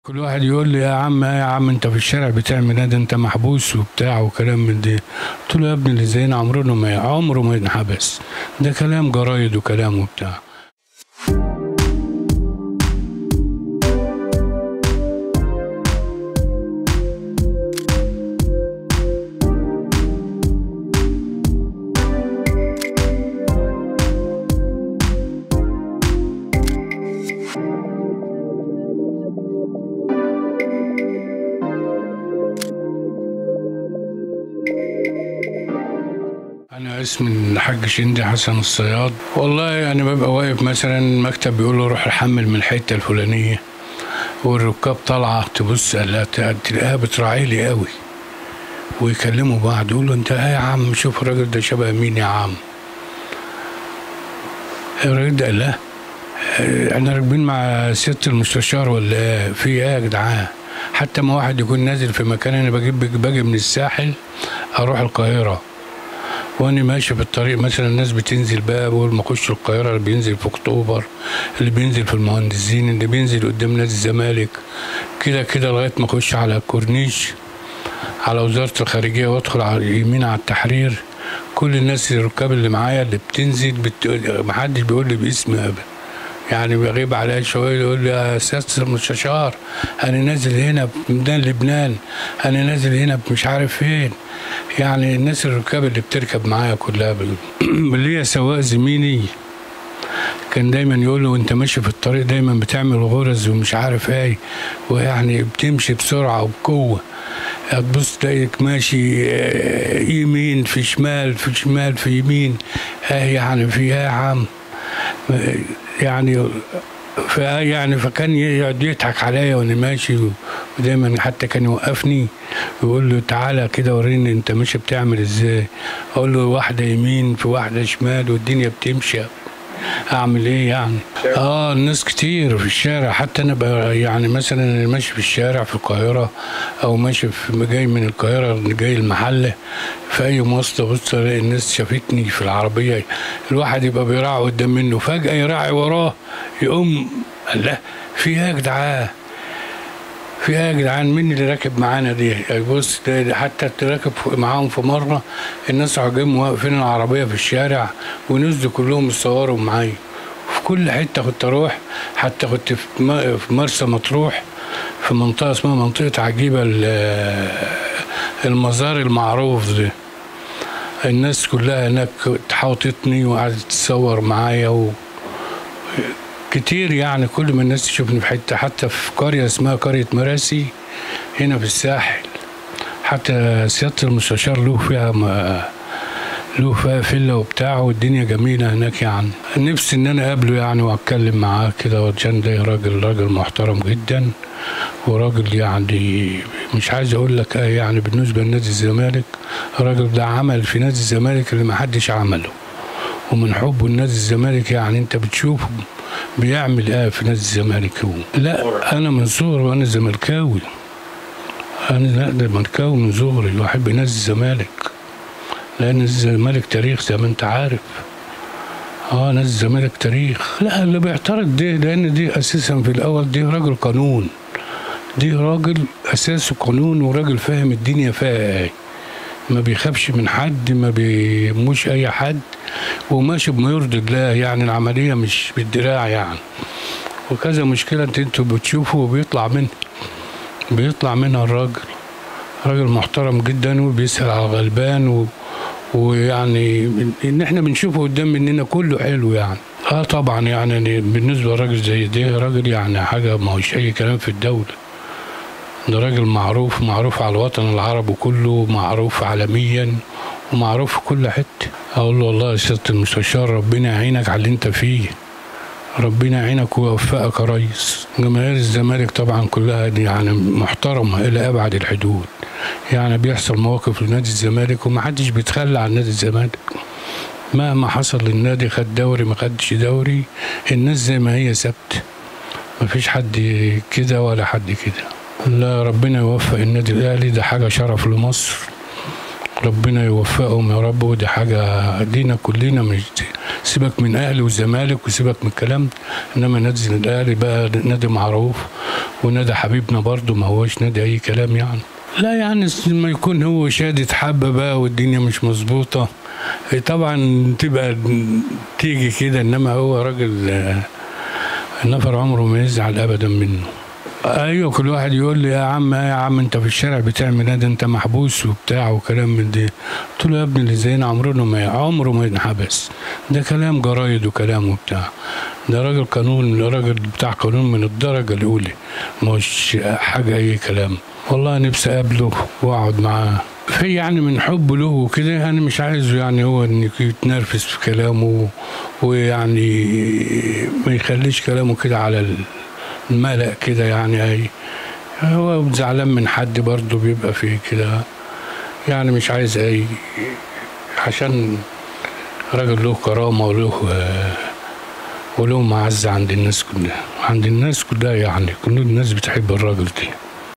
كل واحد يقول لي يا عم يا عم انت في الشارع بتعمل ايه ده انت محبوس وبتاع وكلام من ده قلت له يا ابني اللي زينا عمرنا ما عمره ما ينحبس ده كلام جرايد وكلام وبتاع أنا اسمي الحاج شندي حسن الصياد والله يعني ببقى واقف مثلا مكتب بيقول له روح حمل من الحتة الفلانية والركاب طالعة تبص لا تلاقيها بتراعي لي قوي ويكلموا بعض يقولوا انت ايه يا عم شوف الراجل ده شبه مين يا عم الراجل ده لا احنا راكبين مع سيادة المستشار ولا ايه في ايه يا جدعان حتى ما واحد يكون نازل في مكان انا بجيب باجي من الساحل اروح القاهره وانا ماشي في الطريق مثلا الناس بتنزل بقى اول ما اخش القاهره اللي بينزل في اكتوبر اللي بينزل في المهندسين اللي بينزل قدام نادي الزمالك كده كده لغايه ما اخش على الكورنيش على وزاره الخارجيه وادخل على يمين على التحرير كل الناس الركاب اللي معايا اللي بتنزل بت... محدش بيقول لي باسم ابدا يعني بغيب عليا شويه يقول لي يا سياده المستشار انا نازل هنا في ميدان لبنان انا نازل هنا مش عارف فين يعني الناس الركاب اللي بتركب معايا كلها اللي هي سواق زميلي كان دايما يقول له وانت ماشي في الطريق دايما بتعمل غرز ومش عارف ايه ويعني بتمشي بسرعه وبقوه هتبص تلاقيك ماشي يمين في شمال في شمال في يمين اه يعني في ايه يا عم يعني يعني فكان يقعد يضحك عليا وانا ماشي ودايما حتى كان يوقفني ويقول له تعالى كده وريني انت ماشي بتعمل ازاي اقول له واحده يمين في واحده شمال والدنيا بتمشي اعمل ايه يعني اه الناس كتير في الشارع حتى انا بقى يعني مثلا انا ماشي في الشارع في القاهره او ماشي في جاي من القاهره جاي المحله في اي مواصله بص الاقي الناس شافتني في العربيه الواحد يبقى بيراعي قدام منه فجاه يراعي وراه يقوم الله في ايه يا جدعان في ايه يا جدعان مين اللي راكب معانا دي بص حتى راكب معاهم في مره الناس راحوا واقفين العربيه في الشارع ونزلوا كلهم يصوروا معايا في كل حته كنت اروح حتى كنت في مرسى مطروح في منطقه اسمها منطقه عجيبه المزار المعروف ده الناس كلها هناك حاوطتني وقعدت تتصور معايا و... كتير يعني كل ما الناس تشوفني في حته حتى في قريه اسمها قريه مراسي هنا في الساحل حتى سياده المستشار له فيها ما له فيها فيلا وبتاع والدنيا جميله هناك يعني نفسي ان انا اقابله يعني واتكلم معاه كده عشان ده راجل راجل محترم جدا وراجل يعني مش عايز اقول لك يعني بالنسبه لنادي الزمالك الراجل ده عمل في نادي الزمالك اللي ما حدش عمله ومن حبه لنادي الزمالك يعني انت بتشوفه بيعمل ايه في نادي الزمالك هو لا انا من صغري وانا زملكاوي انا لا زملكاوي من صغري واحب نادي الزمالك لان الزمالك تاريخ زي ما انت عارف اه نادي الزمالك تاريخ لا اللي بيعترض دي لان دي اساسا في الاول دي راجل قانون دي راجل اساسه قانون وراجل فاهم الدنيا فيها ايه ما بيخافش من حد ما بيهموش اي حد وماشي بما يرضي الله يعني العمليه مش بالدراع يعني وكذا مشكله انت انتوا بتشوفوا وبيطلع منها بيطلع منها الراجل راجل محترم جدا وبيسأل على الغلبان و... ويعني ان احنا بنشوفه قدام مننا كله حلو يعني اه طبعا يعني بالنسبه لراجل زي ده راجل يعني حاجه ما هوش اي كلام في الدوله ده راجل معروف معروف على الوطن العربي كله معروف عالميا ومعروف في كل حته اقول له والله يا سياده المستشار ربنا يعينك على اللي انت فيه ربنا يعينك ويوفقك يا ريس جماهير الزمالك طبعا كلها يعني محترمه الى ابعد الحدود يعني بيحصل مواقف لنادي الزمالك ومحدش بيتخلى عن نادي الزمالك مهما حصل للنادي خد دوري ما خدش دوري الناس زي ما هي ثابته مفيش حد كده ولا حد كده لا ربنا يوفق النادي الاهلي ده حاجه شرف لمصر ربنا يوفقهم يا رب ودي حاجه دينا كلنا مش سيبك من اهلي والزمالك وسيبك من الكلام ده. انما نادي الاهلي بقى نادي معروف ونادي حبيبنا برضه ما هوش نادي اي كلام يعني لا يعني لما يكون هو شادد حبه بقى والدنيا مش مظبوطه طبعا تبقى تيجي كده انما هو راجل آه، نفر عمره ما يزعل ابدا منه ايوه كل واحد يقول لي يا عم يا عم انت في الشارع بتعمل ايه ده انت محبوس وبتاع وكلام من ده قلت له يا ابني اللي زينا عمرنا ما عمره ما ينحبس ده كلام جرايد وكلام وبتاع ده راجل قانون راجل بتاع قانون من الدرجه الاولى مش حاجه اي كلام والله نفسي اقابله واقعد معاه في يعني من حبه له وكده انا مش عايزه يعني هو انه يتنرفز في كلامه ويعني ما يخليش كلامه كده على الملأ كده يعني اي هو زعلان من حد برضه بيبقى فيه كده يعني مش عايز اي عشان راجل له كرامه وله آه، وله معزه عند الناس كلها عند الناس كلها يعني كل الناس بتحب الراجل ده